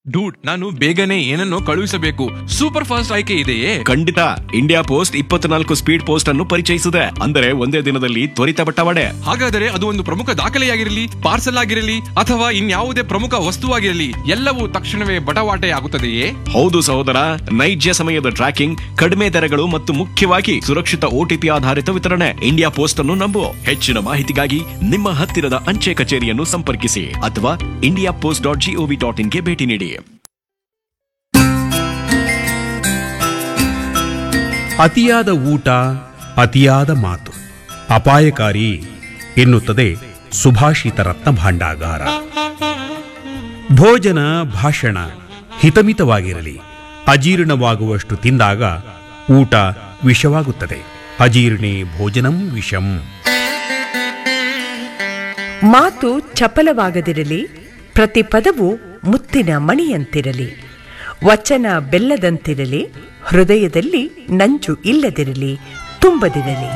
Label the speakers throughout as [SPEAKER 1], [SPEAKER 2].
[SPEAKER 1] dude ನಾನು ಬೇಗನೆ ಏನನ್ನೋ ಕಳುಹಿಸಬೇಕು ಸೂಪರ್ ಫಾಸ್ಟ್ ಆಯ್ಕೆ ಇದೆಯೇ
[SPEAKER 2] ಖಂಡಿತ ಇಂಡಿಯಾ ಪೋಸ್ಟ್ ಇಪ್ಪತ್ನಾಲ್ಕು ಸ್ಪೀಡ್ ಪೋಸ್ಟ್ ಅನ್ನು ಪರಿಚಯಿಸಿದೆ ಅಂದರೆ ಒಂದೇ ದಿನದಲ್ಲಿ ತ್ವರಿತ ಬಟ್ಟವಾಡೆ
[SPEAKER 1] ಹಾಗಾದರೆ ಅದು ಒಂದು ಪ್ರಮುಖ ದಾಖಲೆಯಾಗಿರಲಿ ಪಾರ್ಸಲ್ ಆಗಿರಲಿ ಅಥವಾ ಇನ್ಯಾವುದೇ ಪ್ರಮುಖ ವಸ್ತುವಾಗಿರಲಿ ಎಲ್ಲವೂ ತಕ್ಷಣವೇ ಬಟವಾಟೆ ಆಗುತ್ತದೆಯೇ
[SPEAKER 2] ಹೌದು ಸಹೋದರ ನೈಜ ಸಮಯದ ಟ್ರ್ಯಾಕಿಂಗ್ ಕಡಿಮೆ ದರಗಳು ಮತ್ತು ಮುಖ್ಯವಾಗಿ ಸುರಕ್ಷಿತ ಓಟಿಪಿ ಆಧಾರಿತ ವಿತರಣೆ ಇಂಡಿಯಾ ಪೋಸ್ಟ್ ಅನ್ನು ನಂಬು ಹೆಚ್ಚಿನ ಮಾಹಿತಿಗಾಗಿ ನಿಮ್ಮ ಹತ್ತಿರದ ಅಂಚೆ ಕಚೇರಿಯನ್ನು ಸಂಪರ್ಕಿಸಿ ಅಥವಾ India post dot GOV dot ಇನ್ಗೆ ಭೇಟಿ ನೀಡಿ
[SPEAKER 3] ಅತಿಯಾದ ಊಟ ಅತಿಯಾದ ಮಾತು ಅಪಾಯಕಾರಿ ಎನ್ನುತ್ತದೆ ಸುಭಾಷಿತ ರತ್ನ ಭಾಂಡಾಗಾರ ಭೋಜನ ಭಾಷಣ ಹಿತಮಿತವಾಗಿರಲಿ ಅಜೀರ್ಣವಾಗುವಷ್ಟು ತಿಂದಾಗ ಊಟ ವಿಷವಾಗುತ್ತದೆ ಅಜೀರ್ಣೆ ಭೋಜನಂ ವಿಷಂ
[SPEAKER 4] ಮಾತು ಚಪಲವಾಗದಿರಲಿ ಪ್ರತಿ ಪದವು ಮುತ್ತಿನ ಮಣಿಯಂತಿರಲಿ ವಚನ ಬೆಲ್ಲದಂತಿರಲಿ ಹೃದಯದಲ್ಲಿ ನಂಜು ಇಲ್ಲದಿರಲಿ ತುಂಬದಿರಲಿ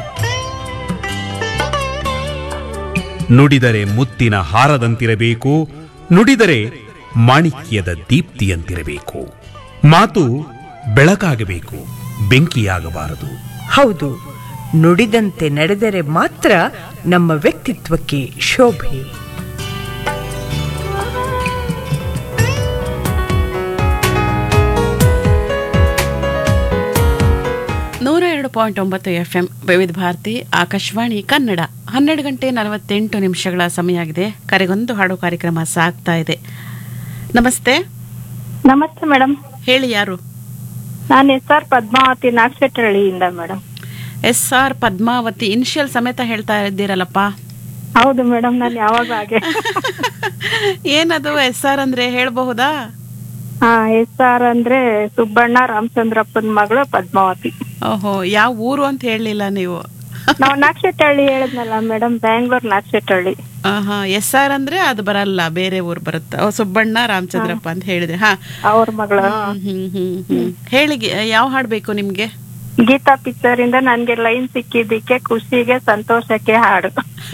[SPEAKER 3] ನುಡಿದರೆ ಮುತ್ತಿನ ಹಾರದಂತಿರಬೇಕು ನುಡಿದರೆ ಮಾಣಿಕ್ಯದ ದೀಪ್ತಿಯಂತಿರಬೇಕು ಮಾತು ಬೆಳಕಾಗಬೇಕು ಬೆಂಕಿಯಾಗಬಾರದು
[SPEAKER 4] ಹೌದು ನುಡಿದಂತೆ ನಡೆದರೆ ಮಾತ್ರ ನಮ್ಮ ವ್ಯಕ್ತಿತ್ವಕ್ಕೆ ಶೋಭೆ
[SPEAKER 5] ನೂರ ಎರಡು ಪಾಯಿಂಟ್ ಒಂಬತ್ತು ಎಫ್ ಎಂ ವಿವಿಧ ಭಾರತಿ ಆಕಾಶವಾಣಿ ಕನ್ನಡ ಹನ್ನೆರಡು ಗಂಟೆ ನಲವತ್ತೆಂಟು ನಿಮಿಷಗಳ ಸಮಯ ಆಗಿದೆ ಕರೆಗೊಂದು ಹಾಡು ಕಾರ್ಯಕ್ರಮ ಸಾಗ್ತಾ ಇದೆ ನಮಸ್ತೆ
[SPEAKER 6] ನಮಸ್ತೆ ಮೇಡಮ್
[SPEAKER 5] ಹೇಳಿ ಯಾರು
[SPEAKER 6] ನಾನು ಎಸ್ ಆರ್ ಪದ್ಮಾವತಿ ನಾಗಶೆಟ್ಟಹಳ್ಳಿಯಿಂದ madam
[SPEAKER 5] S R Padmavathi initial ಸಮೇತ ಹೇಳ್ತಾ ಇದ್ದೀರಲ್ಲಪ್ಪ
[SPEAKER 6] ಹೌದು ಮೇಡಮ್ ನಾನು ಯಾವಾಗ ಹಾಗೆ
[SPEAKER 5] ಏನದು ಎಸ್ ಆರ್ ಅಂದ್ರೆ ಹೇಳಬಹುದಾ
[SPEAKER 6] ಹಾ ಎಸ್ ಆರ್ ಅಂದ್ರೆ ಸುಬ್ಬಣ್ಣ ರಾಮಚಂದ್ರಪ್ಪನ ಮಗಳು ಪದ್ಮಾವತಿ
[SPEAKER 5] ಓಹೋ ಯಾವ ಊರು ಅಂತ ಹೇಳಲಿಲ್ಲ ನೀವು
[SPEAKER 6] ನಾವು ನಾಗಶೆಟ್ಟಹಳ್ಳಿ ಹೇಳಿದ್ನಲ್ಲ ಮೇಡಮ್ ಬ್ಯಾಂಗ್ಳೂರ್ ನಾಗಶೆಟ್ಟಹಳ್ಳಿ
[SPEAKER 5] ಆಹಾ ಎಸ್ ಆರ್ ಅಂದ್ರೆ ಅದು ಬರಲ್ಲ ಬೇರೆ ಊರು ಬರುತ್ತೆ ಓ, ಸುಬ್ಬಣ್ಣ ರಾಮಚಂದ್ರಪ್ಪ ಅಂತ ಹೇಳಿದ್ರೆ ಹಾ
[SPEAKER 6] ಅವ್ರ ಮಗಳು
[SPEAKER 5] ಹ್ಮ್ ಹ್ಮ್ ಹ್ಮ್ ಹ್ಮ್ ಹೇಳಿ ಗಿ- ಯಾವ ಹಾಡು ಬೇಕು ನಿಮ್ಗೆ
[SPEAKER 6] ಗೀತಾ ಪಿಕ್ಚರ್ ಇಂದ ನನ್ಗೆ ಲೈನ್ ಸಿಕ್ಕಿದ್ದಕ್ಕೆ ಖುಷಿಗೆ ಸಂತೋಷಕ್ಕೆ ಹಾಡು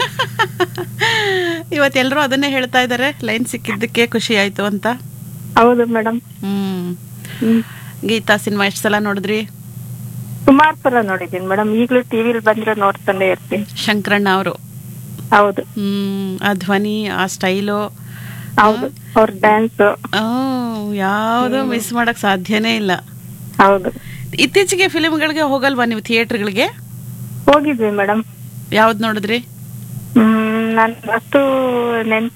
[SPEAKER 5] ಇವತ್ತೆಲ್ಲರೂ ಅದನ್ನೇ ಹೇಳ್ತಾ ಇದ್ದಾರೆ ಲೈನ್ ಸಿಕ್ಕಿದ್ದಕ್ಕೆ ಖುಷಿ ಆಯ್ತು ಅಂತ
[SPEAKER 6] ಹೌದು ಮೇಡಮ್
[SPEAKER 5] ಹ್ಮ್
[SPEAKER 6] ಹ್ಮ್
[SPEAKER 5] ಗೀತಾ ಸಿನಿಮಾ ಎಷ್ಟು ಸಲ ನೋಡಿದ್ರಿ
[SPEAKER 6] ಸುಮಾರು ಸಲ ನೋಡಿದೀನಿ ಮೇಡಮ್ ಈಗ್ಲೂ ಟಿವಿಲ್ ಬಂದ್ರೆ ನೋಡ್ತಾನೆ ಇರ್ತೀನಿ
[SPEAKER 5] ಶಂಕರಣ್ಣ ಅವರು
[SPEAKER 6] ಹೌದು
[SPEAKER 5] ಹ್ಮ್ ಆ ಧ್ವನಿ ಆ ಸ್ಟೈಲು
[SPEAKER 6] ಹೌದು ಅವ್ರ ಡ್ಯಾನ್ಸ್
[SPEAKER 5] ಯಾವುದು ಮಿಸ್ ಮಾಡಕ್ ಸಾಧ್ಯನೇ ಇಲ್ಲ
[SPEAKER 6] ಹೌದು
[SPEAKER 5] ಇತ್ತೀಚೆಗೆ ಫಿಲಿಮ್ಗಳಿಗೆ ಹೋಗಲ್ವಾ ನೀವು ಥಿಯೇಟರ್ಗಳಿಗೆ
[SPEAKER 6] ಹೋಗಿದ್ವಿ ಮೇಡಮ್
[SPEAKER 5] ಯಾವ್ದು ನೋಡಿದ್ರಿ
[SPEAKER 6] ಹ್ಮ್ ನನ್ ಅಷ್ಟು ನೆನ್ಪ್